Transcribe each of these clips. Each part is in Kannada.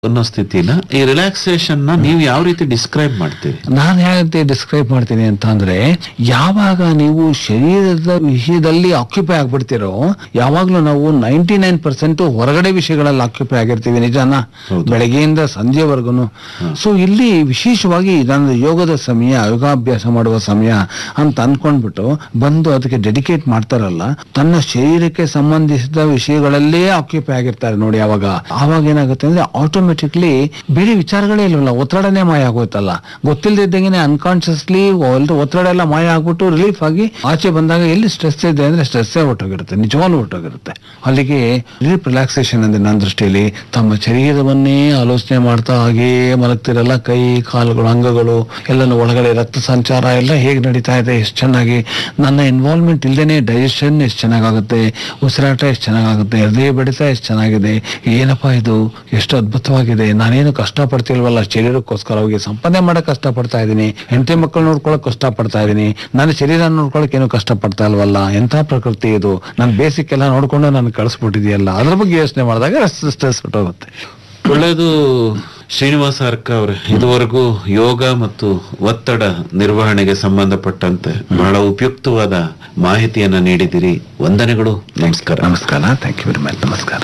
ಅನ್ನೋ ಸ್ಥಿತಿನ ಈ ರಿಲ್ಯಾಕ್ಸೇಷನ್ ನ ನೀವು ಯಾವ ರೀತಿ ಡಿಸ್ಕ್ರೈಬ್ ಮಾಡ್ತೀರಿ ನಾನು ಹೇಗೆ ಡಿಸ್ಕ್ರೈಬ್ ಮಾಡ್ತೀನಿ ಅಂತ ಅಂದ್ರೆ ಯಾವಾಗ ನೀವು ಶರೀರದ ವಿಷಯದಲ್ಲಿ ಆಕ್ಯುಪೈ ಆಗ್ಬಿಡ್ತೀರೋ ಯಾವಾಗ್ಲೂ ನಾವು ನೈಂಟಿ ನೈನ್ ಪರ್ಸೆಂಟ್ ಹೊರಗಡೆ ವಿಷಯಗಳಲ್ಲಿ ಆಕ್ಯುಪೈ ಆಗಿರ್ತೀವಿ ನಿಜಾನ ಹೌದು. ಬೆಳಗ್ಗೆಯಿಂದ ಸಂಜೆವರೆಗೂ ಸೊ ಇಲ್ಲಿ ವಿಶೇಷವಾಗಿ ನನ್ನ ಯೋಗದ ಸಮಯ ಯೋಗಾಭ್ಯಾಸ ಮಾಡುವ ಸಮಯ ಅಂತ ಅನ್ಕೊಂಡ್ಬಿಟ್ಟು ಬಂದು ಅದಕ್ಕೆ ಡೆಡಿಕೇಟ್ ಮಾಡ್ತಾರಲ್ಲ ತನ್ನ ಶರೀರಕ್ಕೆ ಸಂಬಂಧಿಸಿದ ವಿಷಯಗಳಲ್ಲೇ ಆಕ್ಯುಪೈ ಆಗಿರ್ತಾರೆ ನೋಡಿ ಅವಾಗ ಆವಾಗ ಏನಾಗುತ್ತೆ ಅಂದ್ರೆ ಆಟೋಮೆಟಿಕ್ಲಿ ಬೇರೆ ವಿಚಾರಗಳೇ ಇಲ್ವಲ್ಲ ಒತ್ತಡನೇ ಮಾಯ ಆಗೋಯ್ತಲ್ಲ ಗೊತ್ತಿಲ್ಲದಿದ್ದಂಗೆ ಅನ್ಕಾನ್ಶಿಯಸ್ಲಿ ಒತ್ತಡ ಎಲ್ಲ ಮಾಯ ಆಗ್ಬಿಟ್ಟು ರಿಲೀಫ್ ಆಗಿ ಆಚೆ ಬಂದಾಗ ಎಲ್ಲಿ ಸ್ಟ್ರೆಸ್ ಇದೆ ಅಂದ್ರೆ ಸ್ಟ್ರೆಸ್ಸೇ ಹೊಟ್ಟೋಗಿರುತ್ತೆ ನಿಜವಾಗ್ಲೂ ಹೊಟ್ಟೋಗಿರುತ್ತೆ ಅಲ್ಲಿಗೆ ರಿಲೀಫ್ ರಿಲ್ಯಾಕ್ಸೇಷನ್ ಅಂದ್ರೆ ನನ್ನ ದೃಷ್ಟಿಯಲ್ಲಿ ತಮ್ಮ ಶರೀರವನ್ನೇ ಆಲೋಚನೆ ಮಾಡ್ತಾ ಹಾಗೇ ಮಲಗ್ತಿರಲ್ಲ ಕೈ ಕಾಲುಗಳು ಅಂಗಗಳು ಎಲ್ಲನೂ ಒಳಗಡೆ ರಕ್ತ ಸಂಚಾರ ಎಲ್ಲ ಹೇಗೆ ನಡೀತಾ ಇದೆ ಎಷ್ಟು ಚೆನ್ನಾಗಿ ನನ್ನ ಇನ್ವಾಲ್ವ್ಮೆಂಟ್ ಇಲ್ದೇನೆ ಡೈಜೆಷನ್ ಎಷ್ಟು ಚೆನ್ನಾಗಾಗುತ್ತೆ ಉಸಿರಾಟ ಎಷ್ಟು ಚೆನ್ನಾಗಾಗುತ್ತೆ ಹೃದಯ ಬಡಿತ ಎಷ್ಟು ಚೆನ್ನಾಗಿದೆ ಏನಪ್ಪಾ ಇದು ಎಷ್ಟು ಅದ್ಭುತವಾಗಿದೆ ನಾನೇನು ಕಷ್ಟ ಪಡ್ತಿಲ್ವಲ್ಲ ಶರೀರಕ್ಕೋಸ್ಕರ ಹೋಗಿ ಸಂಪಾದನೆ ಮಾಡಕ್ ಕಷ್ಟ ಪಡ್ತಾ ಇದ್ದೀನಿ ಹೆಂಡತಿ ಮಕ್ಕಳು ನೋಡ್ಕೊಳಕ್ ಕಷ್ಟ ಪಡ್ತಾ ಇದ್ದೀನಿ ನನ್ನ ಶರೀರ ನೋಡ್ಕೊಳಕ್ ಏನು ಕಷ್ಟ ಪಡ್ತಾ ಇಲ್ವಲ್ಲ ಎಂಥ ಪ್ರಕೃತಿ ಇದು ನನ್ನ ಬೇಸಿಕ್ ಎಲ್ಲ ನೋಡ್ಕೊಂಡು ನಾನು ಕಳಿಸ್ಬಿಟ್ಟಿದೆಯಲ್ಲ ಅದ್ರ ಬಗ್ಗೆ ಯೋಚನೆ ಮಾಡಿದಾಗ ಸ್ಟ್ರೆಸ್ ಹೊಟ್ಟೋಗುತ್ತೆ ಒಳ್ಳೆಯದು ಶ್ರೀನಿವಾಸ ಅರ್ಕ ಅವರೇ ಇದುವರೆಗೂ ಯೋಗ ಮತ್ತು ಒತ್ತಡ ನಿರ್ವಹಣೆಗೆ ಸಂಬಂಧಪಟ್ಟಂತೆ ಬಹಳ ಉಪಯುಕ್ತವಾದ ಮಾಹಿತಿಯನ್ನ ನೀಡಿದಿರಿ ವಂದನೆಗಳು ನಮಸ್ಕಾರ ನಮಸ್ಕಾರ ಥ್ಯಾಂಕ್ ಯು ವೆರಿ ಮಚ್ ನಮಸ್ಕಾರ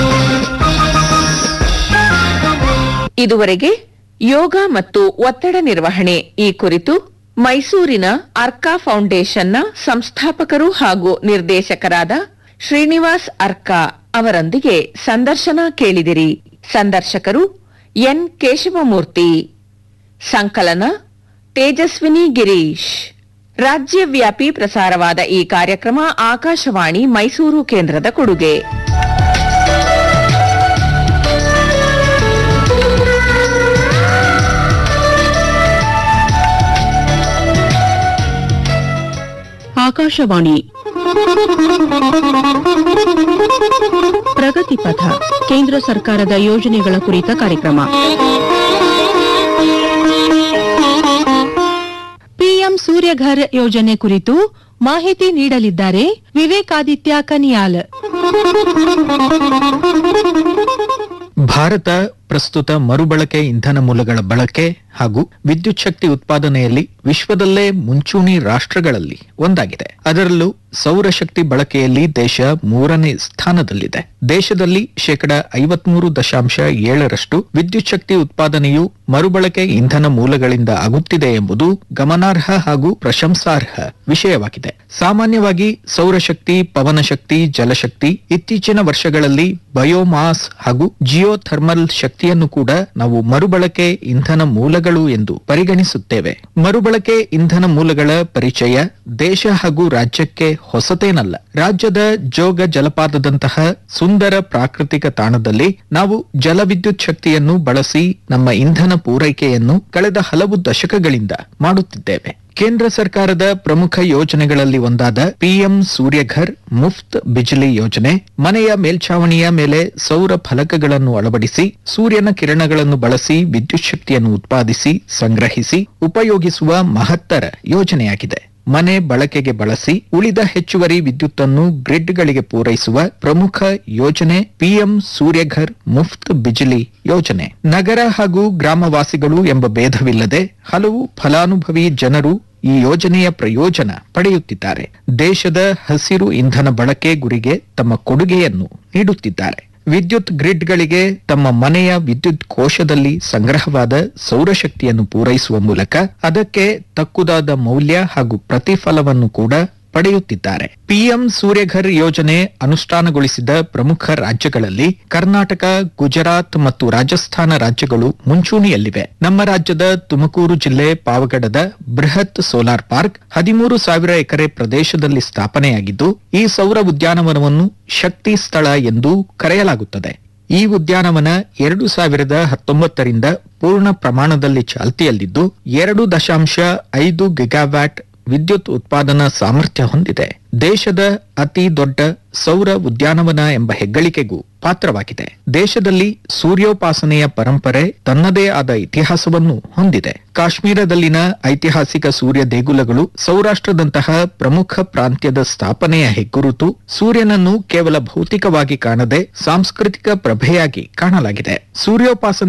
ಇದುವರೆಗೆ ಯೋಗ ಮತ್ತು ಒತ್ತಡ ನಿರ್ವಹಣೆ ಈ ಕುರಿತು ಮೈಸೂರಿನ ಅರ್ಕಾ ಫೌಂಡೇಶನ್ನ ಸಂಸ್ಥಾಪಕರು ಹಾಗೂ ನಿರ್ದೇಶಕರಾದ ಶ್ರೀನಿವಾಸ್ ಅರ್ಕಾ ಅವರೊಂದಿಗೆ ಸಂದರ್ಶನ ಕೇಳಿದಿರಿ ಸಂದರ್ಶಕರು ಎನ್ ಕೇಶವಮೂರ್ತಿ ಸಂಕಲನ ತೇಜಸ್ವಿನಿ ಗಿರೀಶ್ ರಾಜ್ಯವ್ಯಾಪಿ ಪ್ರಸಾರವಾದ ಈ ಕಾರ್ಯಕ್ರಮ ಆಕಾಶವಾಣಿ ಮೈಸೂರು ಕೇಂದ್ರದ ಕೊಡುಗೆ ಆಕಾಶವಾಣಿ ಪ್ರಗತಿ ಪಥ ಕೇಂದ್ರ ಸರ್ಕಾರದ ಯೋಜನೆಗಳ ಕುರಿತ ಕಾರ್ಯಕ್ರಮ ಪಿಎಂ ಸೂರ್ಯಘರ್ ಯೋಜನೆ ಕುರಿತು ಮಾಹಿತಿ ನೀಡಲಿದ್ದಾರೆ ವಿವೇಕಾದಿತ್ಯ ಕನಿಯಾಲ್ ಭಾರತ ಪ್ರಸ್ತುತ ಮರುಬಳಕೆ ಇಂಧನ ಮೂಲಗಳ ಬಳಕೆ ಹಾಗೂ ವಿದ್ಯುತ್ ಶಕ್ತಿ ಉತ್ಪಾದನೆಯಲ್ಲಿ ವಿಶ್ವದಲ್ಲೇ ಮುಂಚೂಣಿ ರಾಷ್ಟ್ರಗಳಲ್ಲಿ ಒಂದಾಗಿದೆ ಅದರಲ್ಲೂ ಸೌರಶಕ್ತಿ ಬಳಕೆಯಲ್ಲಿ ದೇಶ ಮೂರನೇ ಸ್ಥಾನದಲ್ಲಿದೆ ದೇಶದಲ್ಲಿ ಶೇಕಡ ಐವತ್ಮೂರು ದಶಾಂಶ ಏಳರಷ್ಟು ವಿದ್ಯುತ್ ಶಕ್ತಿ ಉತ್ಪಾದನೆಯು ಮರುಬಳಕೆ ಇಂಧನ ಮೂಲಗಳಿಂದ ಆಗುತ್ತಿದೆ ಎಂಬುದು ಗಮನಾರ್ಹ ಹಾಗೂ ಪ್ರಶಂಸಾರ್ಹ ವಿಷಯವಾಗಿದೆ ಸಾಮಾನ್ಯವಾಗಿ ಸೌರಶಕ್ತಿ ಪವನಶಕ್ತಿ ಜಲಶಕ್ತಿ ಇತ್ತೀಚಿನ ವರ್ಷಗಳಲ್ಲಿ ಬಯೋಮಾಸ್ ಹಾಗೂ ಜಿಯೋಥರ್ಮಲ್ ಶಕ್ತಿಯನ್ನು ಕೂಡ ನಾವು ಮರುಬಳಕೆ ಇಂಧನ ಮೂಲಗಳು ಎಂದು ಪರಿಗಣಿಸುತ್ತೇವೆ ಮರುಬಳಕೆ ಇಂಧನ ಮೂಲಗಳ ಪರಿಚಯ ದೇಶ ಹಾಗೂ ರಾಜ್ಯಕ್ಕೆ ಹೊಸತೇನಲ್ಲ ರಾಜ್ಯದ ಜೋಗ ಜಲಪಾತದಂತಹ ಸುಂದರ ಪ್ರಾಕೃತಿಕ ತಾಣದಲ್ಲಿ ನಾವು ಜಲವಿದ್ಯುತ್ ಶಕ್ತಿಯನ್ನು ಬಳಸಿ ನಮ್ಮ ಇಂಧನ ಪೂರೈಕೆಯನ್ನು ಕಳೆದ ಹಲವು ದಶಕಗಳಿಂದ ಮಾಡುತ್ತಿದ್ದೇವೆ ಕೇಂದ್ರ ಸರ್ಕಾರದ ಪ್ರಮುಖ ಯೋಜನೆಗಳಲ್ಲಿ ಒಂದಾದ ಪಿಎಂ ಸೂರ್ಯಘರ್ ಮುಫ್ತ್ ಬಿಜ್ಲಿ ಯೋಜನೆ ಮನೆಯ ಮೇಲ್ಛಾವಣಿಯ ಮೇಲೆ ಸೌರ ಫಲಕಗಳನ್ನು ಅಳವಡಿಸಿ ಸೂರ್ಯನ ಕಿರಣಗಳನ್ನು ಬಳಸಿ ವಿದ್ಯುತ್ ಶಕ್ತಿಯನ್ನು ಉತ್ಪಾದಿಸಿ ಸಂಗ್ರಹಿಸಿ ಉಪಯೋಗಿಸುವ ಮಹತ್ತರ ಯೋಜನೆಯಾಗಿದೆ ಮನೆ ಬಳಕೆಗೆ ಬಳಸಿ ಉಳಿದ ಹೆಚ್ಚುವರಿ ವಿದ್ಯುತ್ತನ್ನು ಗ್ರಿಡ್ಗಳಿಗೆ ಪೂರೈಸುವ ಪ್ರಮುಖ ಯೋಜನೆ ಪಿಎಂ ಸೂರ್ಯಘರ್ ಮುಫ್ತ್ ಬಿಜ್ಲಿ ಯೋಜನೆ ನಗರ ಹಾಗೂ ಗ್ರಾಮವಾಸಿಗಳು ಎಂಬ ಭೇದವಿಲ್ಲದೆ ಹಲವು ಫಲಾನುಭವಿ ಜನರು ಈ ಯೋಜನೆಯ ಪ್ರಯೋಜನ ಪಡೆಯುತ್ತಿದ್ದಾರೆ ದೇಶದ ಹಸಿರು ಇಂಧನ ಬಳಕೆ ಗುರಿಗೆ ತಮ್ಮ ಕೊಡುಗೆಯನ್ನು ನೀಡುತ್ತಿದ್ದಾರೆ ವಿದ್ಯುತ್ ಗ್ರಿಡ್ಗಳಿಗೆ ತಮ್ಮ ಮನೆಯ ವಿದ್ಯುತ್ ಕೋಶದಲ್ಲಿ ಸಂಗ್ರಹವಾದ ಸೌರಶಕ್ತಿಯನ್ನು ಪೂರೈಸುವ ಮೂಲಕ ಅದಕ್ಕೆ ತಕ್ಕುದಾದ ಮೌಲ್ಯ ಹಾಗೂ ಪ್ರತಿಫಲವನ್ನು ಕೂಡ ಪಡೆಯುತ್ತಿದ್ದಾರೆ ಪಿಎಂ ಸೂರ್ಯಘರ್ ಯೋಜನೆ ಅನುಷ್ಠಾನಗೊಳಿಸಿದ ಪ್ರಮುಖ ರಾಜ್ಯಗಳಲ್ಲಿ ಕರ್ನಾಟಕ ಗುಜರಾತ್ ಮತ್ತು ರಾಜಸ್ಥಾನ ರಾಜ್ಯಗಳು ಮುಂಚೂಣಿಯಲ್ಲಿವೆ ನಮ್ಮ ರಾಜ್ಯದ ತುಮಕೂರು ಜಿಲ್ಲೆ ಪಾವಗಡದ ಬೃಹತ್ ಸೋಲಾರ್ ಪಾರ್ಕ್ ಹದಿಮೂರು ಸಾವಿರ ಎಕರೆ ಪ್ರದೇಶದಲ್ಲಿ ಸ್ಥಾಪನೆಯಾಗಿದ್ದು ಈ ಸೌರ ಉದ್ಯಾನವನವನ್ನು ಶಕ್ತಿ ಸ್ಥಳ ಎಂದು ಕರೆಯಲಾಗುತ್ತದೆ ಈ ಉದ್ಯಾನವನ ಎರಡು ಸಾವಿರದ ಹತ್ತೊಂಬತ್ತರಿಂದ ಪೂರ್ಣ ಪ್ರಮಾಣದಲ್ಲಿ ಚಾಲ್ತಿಯಲ್ಲಿದ್ದು ಎರಡು ದಶಾಂಶ ಐದು ಗಿಗಾವ್ಯಾಟ್ ವಿದ್ಯುತ್ ಉತ್ಪಾದನಾ ಸಾಮರ್ಥ್ಯ ಹೊಂದಿದೆ ದೇಶದ ಅತಿ ದೊಡ್ಡ ಸೌರ ಉದ್ಯಾನವನ ಎಂಬ ಹೆಗ್ಗಳಿಕೆಗೂ ಪಾತ್ರವಾಗಿದೆ ದೇಶದಲ್ಲಿ ಸೂರ್ಯೋಪಾಸನೆಯ ಪರಂಪರೆ ತನ್ನದೇ ಆದ ಇತಿಹಾಸವನ್ನು ಹೊಂದಿದೆ ಕಾಶ್ಮೀರದಲ್ಲಿನ ಐತಿಹಾಸಿಕ ಸೂರ್ಯ ದೇಗುಲಗಳು ಸೌರಾಷ್ಟ್ರದಂತಹ ಪ್ರಮುಖ ಪ್ರಾಂತ್ಯದ ಸ್ಥಾಪನೆಯ ಹೆಗ್ಗುರುತು ಸೂರ್ಯನನ್ನು ಕೇವಲ ಭೌತಿಕವಾಗಿ ಕಾಣದೆ ಸಾಂಸ್ಕೃತಿಕ ಪ್ರಭೆಯಾಗಿ ಕಾಣಲಾಗಿದೆ ಸೂರ್ಯೋಪಾಸನೆ